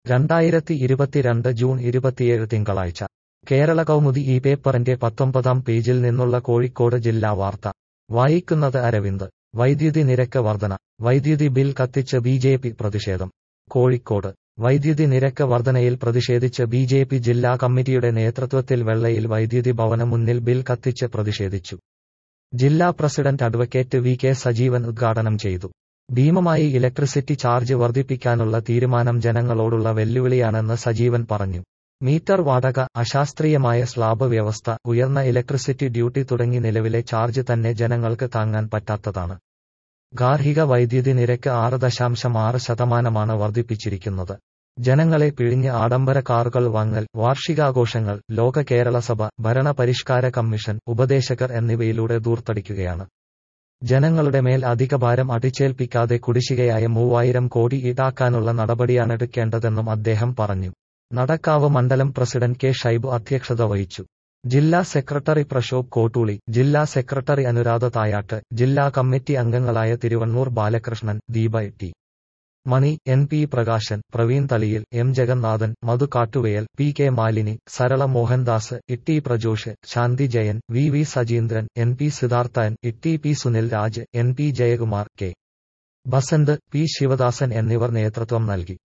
രണ്ടായിരത്തി ഇരുപത്തിരണ്ട് ജൂൺ ഇരുപത്തിയേഴ് തിങ്കളാഴ്ച കേരള കൗമുദി ഈ പേപ്പറിന്റെ പത്തൊമ്പതാം പേജിൽ നിന്നുള്ള കോഴിക്കോട് ജില്ലാ വാർത്ത വായിക്കുന്നത് അരവിന്ദ് വൈദ്യുതി നിരക്ക് വർധന വൈദ്യുതി ബിൽ കത്തിച്ച് ബി ജെ പി പ്രതിഷേധം കോഴിക്കോട് വൈദ്യുതി നിരക്ക് വർധനയിൽ പ്രതിഷേധിച്ച് ബി ജെ പി ജില്ലാ കമ്മിറ്റിയുടെ നേതൃത്വത്തിൽ വെള്ളയിൽ വൈദ്യുതി ഭവന മുന്നിൽ ബിൽ കത്തിച്ച് പ്രതിഷേധിച്ചു ജില്ലാ president advocate V K Sajeevan ഉദ്ഘാടനം ചെയ്തു ഭീമമായി ഇലക്ട്രിസിറ്റി ചാർജ് വർദ്ധിപ്പിക്കാനുള്ള തീരുമാനം ജനങ്ങളോടുള്ള വെല്ലുവിളിയാണെന്ന് സജീവൻ പറഞ്ഞു മീറ്റർ വാടക അശാസ്ത്രീയമായ സ്ലാബ് വ്യവസ്ഥ ഉയർന്ന ഇലക്ട്രിസിറ്റി ഡ്യൂട്ടി തുടങ്ങി നിലവിലെ ചാർജ് തന്നെ ജനങ്ങൾക്ക് താങ്ങാൻ പറ്റാത്തതാണ് ഗാർഹിക വൈദ്യുതി നിരക്ക് ആറ് ദശാംശം ആറ് ശതമാനമാണ് വർദ്ധിപ്പിച്ചിരിക്കുന്നത് ജനങ്ങളെ പിഴിഞ്ഞ് ആഡംബര കാറുകൾ വാങ്ങൽ വാർഷികാഘോഷങ്ങൾ ലോക കേരളസഭ ഭരണ പരിഷ്കാര കമ്മീഷൻ ഉപദേശകർ എന്നിവയിലൂടെ ദൂർത്തടിക്കുകയാണ് ജനങ്ങളുടെ മേൽ അധികഭാരം അടിച്ചേൽപ്പിക്കാതെ കുടിശ്ശികയായ മൂവായിരം കോടി ഈടാക്കാനുള്ള നടപടിയാണെടുക്കേണ്ടതെന്നും അദ്ദേഹം പറഞ്ഞു നടക്കാവ് മണ്ഡലം പ്രസിഡന്റ് കെ ഷൈബു അധ്യക്ഷത വഹിച്ചു ജില്ലാ സെക്രട്ടറി പ്രശോഭ് കോട്ടൂളി ജില്ലാ സെക്രട്ടറി അനുരാധ തായാട്ട് ജില്ലാ കമ്മിറ്റി അംഗങ്ങളായ Thiruvannur Balakrishnan Deepa T Mani N P Prakashan Praveen Thaliyil M Jagannathan Madhu Kattuvayal P K Malini Sarala Mohandas Itty Prajosh Shanthi Jayan V V Sajeendran N P Sidharthan Itty P Sunil Raj N P Jayakumar K Basanth P Sivadasan എന്നിവർ നേതൃത്വം നൽകി